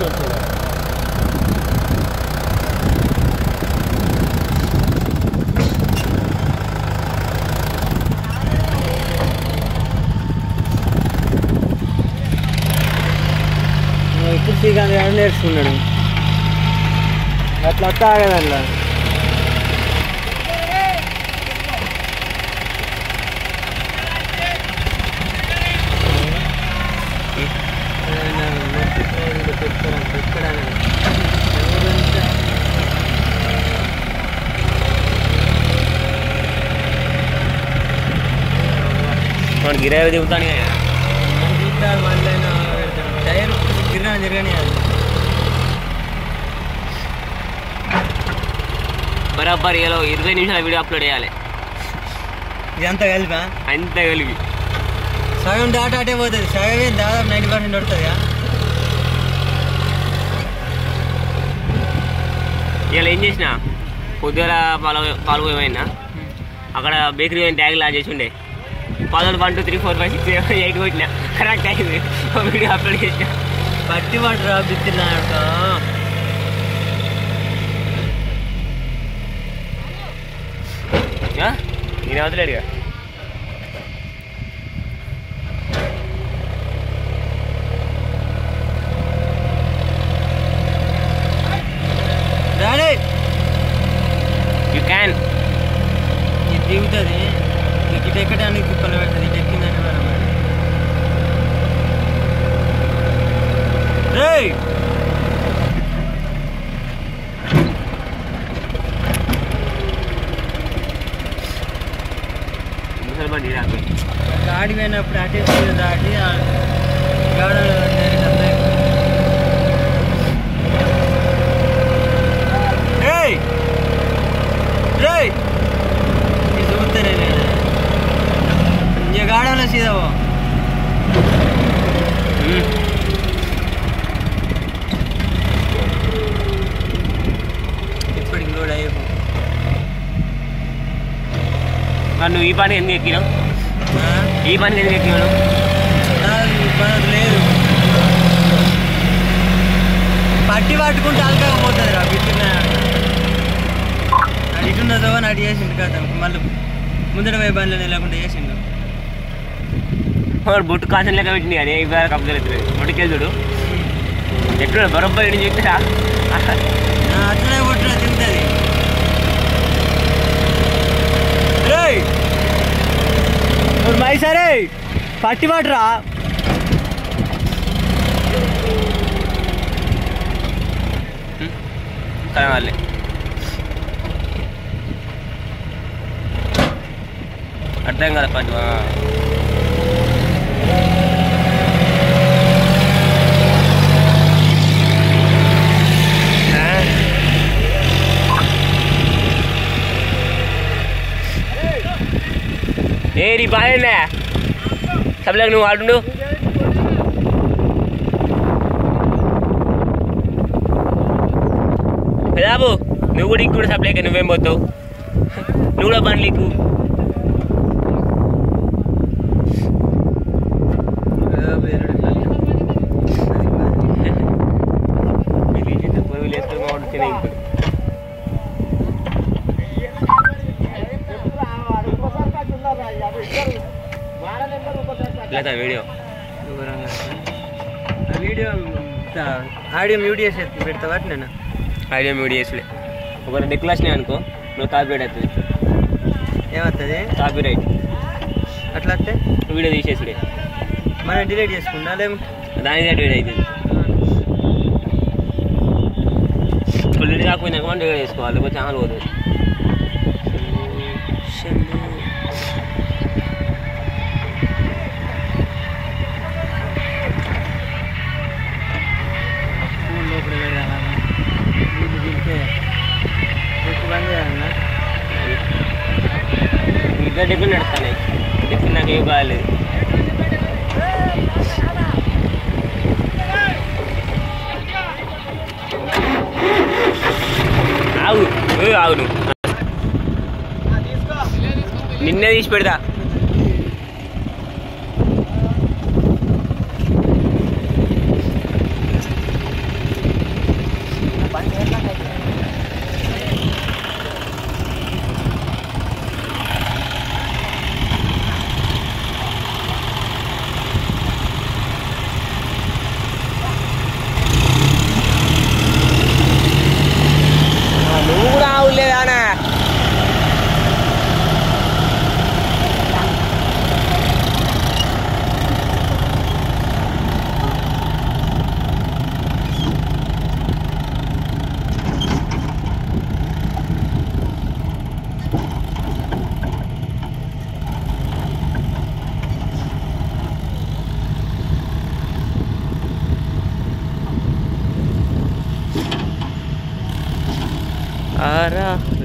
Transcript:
వస్తుంది ఇప్పుడు శ్రీకాంత్ గారు నేర్చుకున్నాడు అట్లా అత్త ఆగదల్లా వాడు గిరాయి దిగుతాను టైర్ గిరినా జరగని బరాబర్ ఇలా ఇరవై నిమిషాల వీడియో అప్లోడ్ చేయాలి ఇదంతా కలిపా అంత కలిపి సగం డాటా అటే పోతుంది సగమే దాదాపు నైంటీ పర్సెంట్ పడుతుందా ఇలా ఏం చేసిన పొద్దుగల పాలు పాలు ఏమైనా అక్కడ బేకరీ ట్యాగ్ లా చేసి ఉండే పదకొండు one two three four five six eight కొట్టిన కరెక్ట్ అయింది వీడియో అప్లోడ్ చేసిన బట్టి పడరా బిత్తిలా నేను అవతలేడుగా డాడీ యూ క్యాన్ ఇది దిగుతుంది ఇటు ఎక్కడానికి తిప్పలు పెడుతుంది ఇటు ఎక్కిందంటే మనం రేయ్ ముసలి బండి రాకు గాడి పోయినప్పుడు అటే సైడ్ దాటి ఆ గాడలో నేరుగా రేయ్ రేయ్ ఇది చూస్తేనే నేను ఇక గాడంలో సీదావో ఇప్పటికి లోడ్ అయ్యకు మరి నువ్వు ఈ పని ఎందుకు ఎక్కినావు ఈ పని ఎందుకు ఎక్కినావు మనకు లేదు పట్టి పట్టుకుంటే అలకగా పోతుంది రా బిట్టిన అది ఇటున్నదో అని అటు చేసిండు కదా మళ్ళీ ముందర పోయి బండ్లు లేకుండా చేసిండు వాడు బొట్టు కాసిన లెక్క పెట్టింది కానీ ఇవాళ కబ్జాలు ఎత్తులేదు బొట్టుకెళ్ళి చూడు ఎక్కడ బరొబ్బర్ ఇటు చెప్తా ఆ, అట్లనే కొట్టిన తింటది రేయ్ మైసరే పట్టి పట్టురా కానీ వాళ్ళే అర్థం కదా పట్టు ఆ. ఏ నీ బాగా సబ్లకు నువ్వు ఆడుండు బాబు నువ్వు కూడా ఇంకూడ సప్లైకి నువ్వేం పోతావు నువ్వు కూడా బండ్లు ఎక్కువ లేదా వీడియో వీడియో ఆడియో మ్యూట్ చేసి పెడతావా నేను ఐడియా వీడియో చేసుడే ఒక రెండు ఎక్కువ వచ్చినాయి అనుకో నువ్వు కాపీ రైట్ అవుతుంది ఏమవుతుంది కాపీ రైట్ అట్లా వస్తే వీడియో తీసేసుడే మనం డిలీట్ చేసుకుంటా లేము దాని రైట్ వీడియో అవుతుంది ఫుల్ కాకపోయినా కూడా డివైడ్ చేసుకోవాలి లేకపోతే ఛానల్ పోతుంది ఫోన్ లోపల పెడదామా ఇది తింటే ఎక్కువ బంద్ చేయాలన్నా ఇద్దరు డిఫరెంట్ నడుస్తాయి డిఫరెంట్ నాకు ఏం బాగాలేదు ఆగు ఏ ఆగు నువ్వు నిన్నే తీసి పెడతా ఆరా